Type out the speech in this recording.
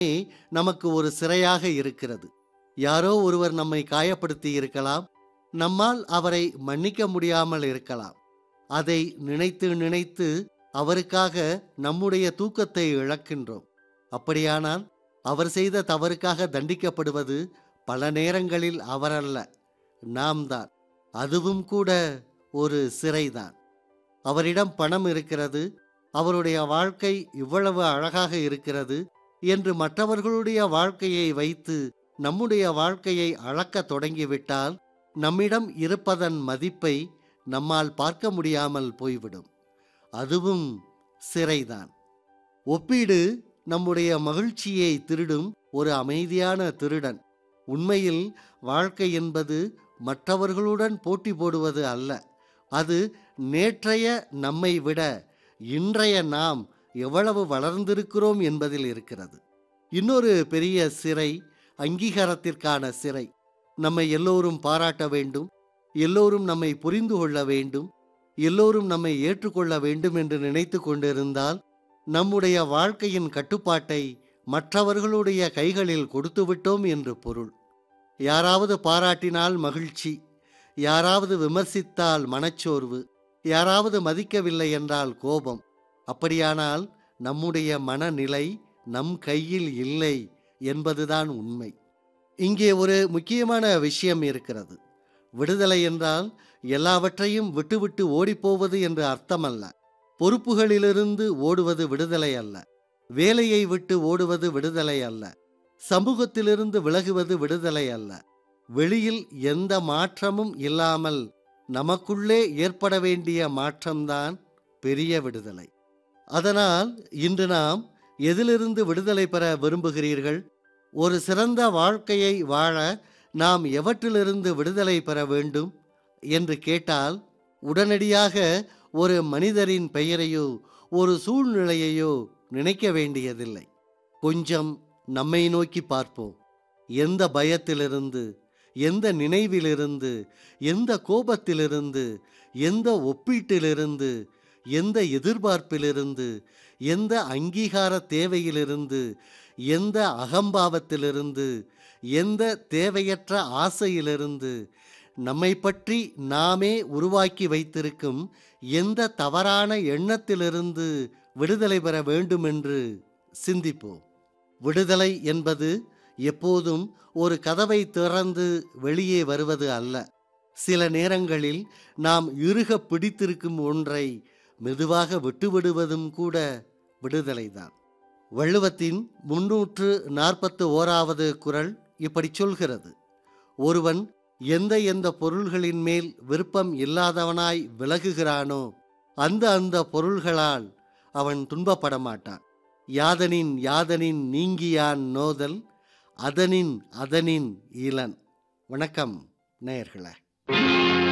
நமக்கு ஒரு சிறையாக இருக்கிறது யாரோ ஒருவர் நம்மை காயப்படுத்தி இருக்கலாம் நம்மால் அவரை மன்னிக்க முடியாமல் இருக்கலாம் அதை நினைத்து நினைத்து அவருக்காக நம்முடைய தூக்கத்தை இழக்கின்றோம் அப்படியானால் அவர் செய்த தவறுக்காக தண்டிக்கப்படுவது பல நேரங்களில் அவரல்ல நாம் தான் அதுவும் கூட ஒரு சிறைதான் அவரிடம் பணம் இருக்கிறது அவருடைய வாழ்க்கை இவ்வளவு அழகாக இருக்கிறது என்று மற்றவர்களுடைய வாழ்க்கையை வைத்து நம்முடைய வாழ்க்கையை அளக்கத் தொடங்கிவிட்டால் நம்மிடம் இருப்பதன் மதிப்பை நம்மால் பார்க்க முடியாமல் போய்விடும் அதுவும் சிறைதான் ஒப்பீடு நம்முடைய மகிழ்ச்சியை திருடும் ஒரு அமைதியான திருடன் உண்மையில் வாழ்க்கை என்பது மற்றவர்களுடன் போட்டி போடுவது அல்ல அது நேற்றைய நம்மை விட இன்றைய நாம் எவ்வளவு வளர்ந்திருக்கிறோம் என்பதில் இருக்கிறது இன்னொரு பெரிய சிறை அங்கீகாரத்திற்கான சிறை நம்மை எல்லோரும் பாராட்ட வேண்டும் எல்லோரும் நம்மை புரிந்து கொள்ள வேண்டும் எல்லோரும் நம்மை ஏற்றுக்கொள்ள வேண்டும் என்று நினைத்து கொண்டிருந்தால் நம்முடைய வாழ்க்கையின் கட்டுப்பாட்டை மற்றவர்களுடைய கைகளில் கொடுத்து விட்டோம் என்று பொருள் யாராவது பாராட்டினால் மகிழ்ச்சி யாராவது விமர்சித்தால் மனச்சோர்வு யாராவது மதிக்கவில்லை என்றால் கோபம் அப்படியானால் நம்முடைய மனநிலை நம் கையில் இல்லை என்பதுதான் உண்மை இங்கே ஒரு முக்கியமான விஷயம் இருக்கிறது விடுதலை என்றால் எல்லாவற்றையும் விட்டுவிட்டு ஓடிப்போவது என்று அர்த்தமல்ல பொறுப்புகளிலிருந்து ஓடுவது விடுதலை அல்ல வேலையை விட்டு ஓடுவது விடுதலை அல்ல சமூகத்திலிருந்து விலகுவது விடுதலை அல்ல வெளியில் எந்த மாற்றமும் இல்லாமல் நமக்குள்ளே ஏற்பட வேண்டிய மாற்றம்தான் பெரிய விடுதலை அதனால் இன்று நாம் எதிலிருந்து விடுதலை பெற விரும்புகிறீர்கள் ஒரு சிறந்த வாழ்க்கையை வாழ நாம் எவற்றிலிருந்து விடுதலை பெற வேண்டும் என்று கேட்டால் உடனடியாக ஒரு மனிதரின் பெயரையோ ஒரு சூழ்நிலையையோ நினைக்க வேண்டியதில்லை கொஞ்சம் நம்மை நோக்கி பார்ப்போம் எந்த பயத்திலிருந்து எந்த நினைவிலிருந்து எந்த கோபத்திலிருந்து எந்த ஒப்பீட்டிலிருந்து எந்த எதிர்பார்ப்பிலிருந்து எந்த அங்கீகார தேவையிலிருந்து எந்த அகம்பாவத்திலிருந்து எந்த தேவையற்ற ஆசையிலிருந்து நம்மை பற்றி நாமே உருவாக்கி வைத்திருக்கும் எந்த தவறான எண்ணத்திலிருந்து விடுதலை பெற வேண்டுமென்று சிந்திப்போம் விடுதலை என்பது எப்போதும் ஒரு கதவை திறந்து வெளியே வருவது அல்ல சில நேரங்களில் நாம் இறுக பிடித்திருக்கும் ஒன்றை மெதுவாக விட்டுவிடுவதும் கூட விடுதலைதான் வள்ளுவத்தின் முன்னூற்று நாற்பத்து ஓராவது குரல் இப்படி சொல்கிறது ஒருவன் எந்த எந்த பொருள்களின் மேல் விருப்பம் இல்லாதவனாய் விலகுகிறானோ அந்த அந்த பொருள்களால் அவன் துன்பப்பட மாட்டான் யாதனின் யாதனின் நீங்கியான் நோதல் அதனின் அதனின் இளன் வணக்கம் நேயர்களே